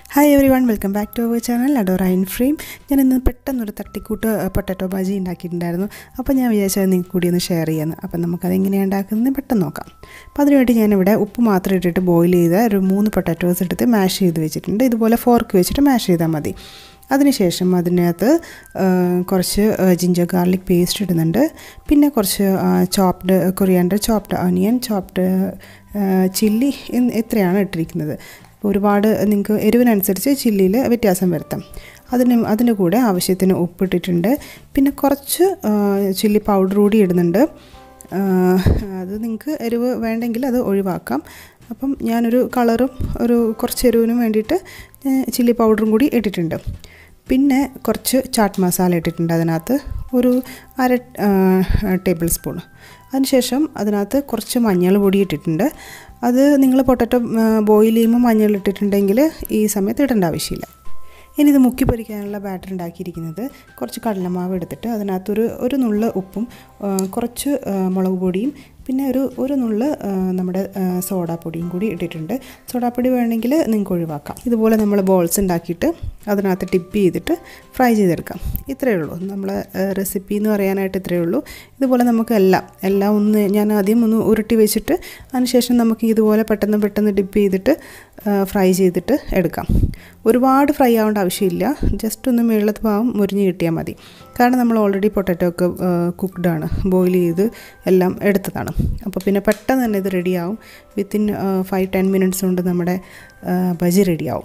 hi everyone welcome back to our channel adore in frame ഞാൻ ഇന്ന് പെട്ടെന്നൊരു തട്ടിക്കൂട്ട് പൊട്ടറ്റോ ബാജി ഉണ്ടാക്കിയിട്ടുണ്ടായിരുന്നു അപ്പോൾ ഞാൻ വിചാരിച്ചത് നിങ്ങൾക്ക് കൂടി ഒന്ന് ഷെയർ ചെയ്യാമെന്ന് അപ്പം നമുക്കത് എങ്ങനെയാണ് ഉണ്ടാക്കുന്നത് പെട്ടെന്ന് നോക്കാം അപ്പോൾ അതിനുവേണ്ടി ഞാനിവിടെ ഉപ്പ് മാത്രം ഇട്ടിട്ട് ബോയിൽ ചെയ്ത ഒരു മൂന്ന് പൊട്ടാറ്റോസ് എടുത്ത് മാഷ് ചെയ്ത് വെച്ചിട്ടുണ്ട് ഇതുപോലെ ഫോർക്ക് വെച്ചിട്ട് മാഷ് ചെയ്താൽ മതി അതിനുശേഷം അതിനകത്ത് കുറച്ച് ജിഞ്ചർ ഗാർലിക് പേസ്റ്റ് ഇടുന്നുണ്ട് പിന്നെ കുറച്ച് chopped coriander chopped onion chopped chilli ഇത്രയാണ് ഇട്ടിരിക്കുന്നത് ഒരുപാട് നിങ്ങൾക്ക് എരിവിനനുസരിച്ച് ചില്ലിയിൽ വ്യത്യാസം വരുത്താം അതിന് അതിൻ്റെ കൂടെ ആവശ്യത്തിന് ഉപ്പിട്ടിട്ടുണ്ട് പിന്നെ കുറച്ച് ചില്ലി പൗഡർ കൂടി ഇടുന്നുണ്ട് അത് നിങ്ങൾക്ക് എരിവ് വേണ്ടെങ്കിൽ അത് ഒഴിവാക്കാം അപ്പം ഞാനൊരു കളറും ഒരു കുറച്ച് എരിവിനും വേണ്ടിയിട്ട് ചില്ലി പൗഡറും കൂടി ഇട്ടിട്ടുണ്ട് പിന്നെ കുറച്ച് ചാട്ട് മസാല ഇട്ടിട്ടുണ്ട് അതിനകത്ത് ഒരു അര ടേബിൾ സ്പൂൺ അതിനുശേഷം അതിനകത്ത് കുറച്ച് മഞ്ഞൾ പൊടി ഇട്ടിട്ടുണ്ട് അത് നിങ്ങൾ പൊട്ടറ്റോ ബോയിൽ ചെയ്യുമ്പോൾ മഞ്ഞൾ ഇട്ടിട്ടുണ്ടെങ്കിൽ ഈ സമയത്ത് ഇടേണ്ട ആവശ്യമില്ല ഇനി ഇത് മുക്കി പൊരിക്കാനുള്ള ബാറ്റർ ഉണ്ടാക്കിയിരിക്കുന്നത് കുറച്ച് കടലമാവ് എടുത്തിട്ട് അതിനകത്തൊരു ഒരു നുള്ള് ഉപ്പും കുറച്ച് മുളക് പൊടിയും പിന്നെ ഒരു ഒരു നുള്ള് നമ്മുടെ സോഡാപ്പൊടിയും കൂടി ഇട്ടിട്ടുണ്ട് സോഡാപ്പൊടി വേണമെങ്കിൽ നിങ്ങൾക്ക് ഒഴിവാക്കാം ഇതുപോലെ നമ്മൾ ബോൾസ് ഉണ്ടാക്കിയിട്ട് അതിനകത്ത് ടിപ്പ് ചെയ്തിട്ട് ഫ്രൈ ചെയ്തെടുക്കാം ഇത്രയേ ഉള്ളൂ നമ്മളെ റെസിപ്പി എന്ന് പറയാനായിട്ട് ഇത്രയേ ഉള്ളൂ ഇതുപോലെ നമുക്ക് എല്ലാം എല്ലാം ഒന്ന് ഞാൻ ആദ്യം ഒന്ന് ഉരുട്ടി വെച്ചിട്ട് അതിനുശേഷം നമുക്ക് ഇതുപോലെ പെട്ടെന്ന് പെട്ടെന്ന് ഡിപ്പ് ചെയ്തിട്ട് ഫ്രൈ ചെയ്തിട്ട് എടുക്കാം ഒരുപാട് ഫ്രൈ ആവേണ്ട ആവശ്യമില്ല ജസ്റ്റ് ഒന്ന് മുകളിലത്തെ ഭാഗം മുരിഞ്ഞ് കിട്ടിയാൽ മതി കാരണം നമ്മൾ ഓൾറെഡി പൊട്ടാറ്റോ ഒക്കെ കുക്ക്ഡാണ് ബോയിൽ ചെയ്ത് എല്ലാം എടുത്തതാണ് അപ്പോൾ പിന്നെ പെട്ടെന്ന് തന്നെ ഇത് റെഡിയാവും വിത്തിൻ ഫൈവ് ടെൻ മിനിറ്റ്സ് കൊണ്ട് നമ്മുടെ ബജി റെഡിയാവും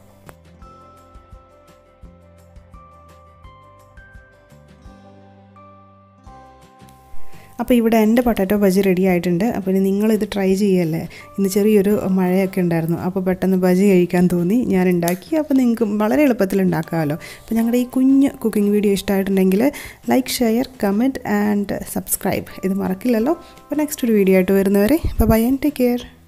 അപ്പോൾ ഇവിടെ എൻ്റെ പൊട്ടാറ്റോ ബജി റെഡി ആയിട്ടുണ്ട് അപ്പോൾ ഇനി നിങ്ങളിത് ട്രൈ ചെയ്യല്ലേ ഇന്ന് ചെറിയൊരു മഴയൊക്കെ ഉണ്ടായിരുന്നു അപ്പോൾ പെട്ടെന്ന് ബജി കഴിക്കാൻ തോന്നി ഞാൻ ഉണ്ടാക്കി അപ്പോൾ നിങ്ങൾക്ക് വളരെ എളുപ്പത്തിൽ ഉണ്ടാക്കാമല്ലോ അപ്പോൾ ഞങ്ങളുടെ ഈ കുഞ്ഞ് കുക്കിംഗ് വീഡിയോ ഇഷ്ടമായിട്ടുണ്ടെങ്കിൽ like share comment and subscribe ഇത് മറക്കില്ലല്ലോ അപ്പോൾ നെക്സ്റ്റ് ഒരു വീഡിയോ ആയിട്ട് വരുന്നവരെ ബൈ ആൻഡ് ടേക്ക് കെയർ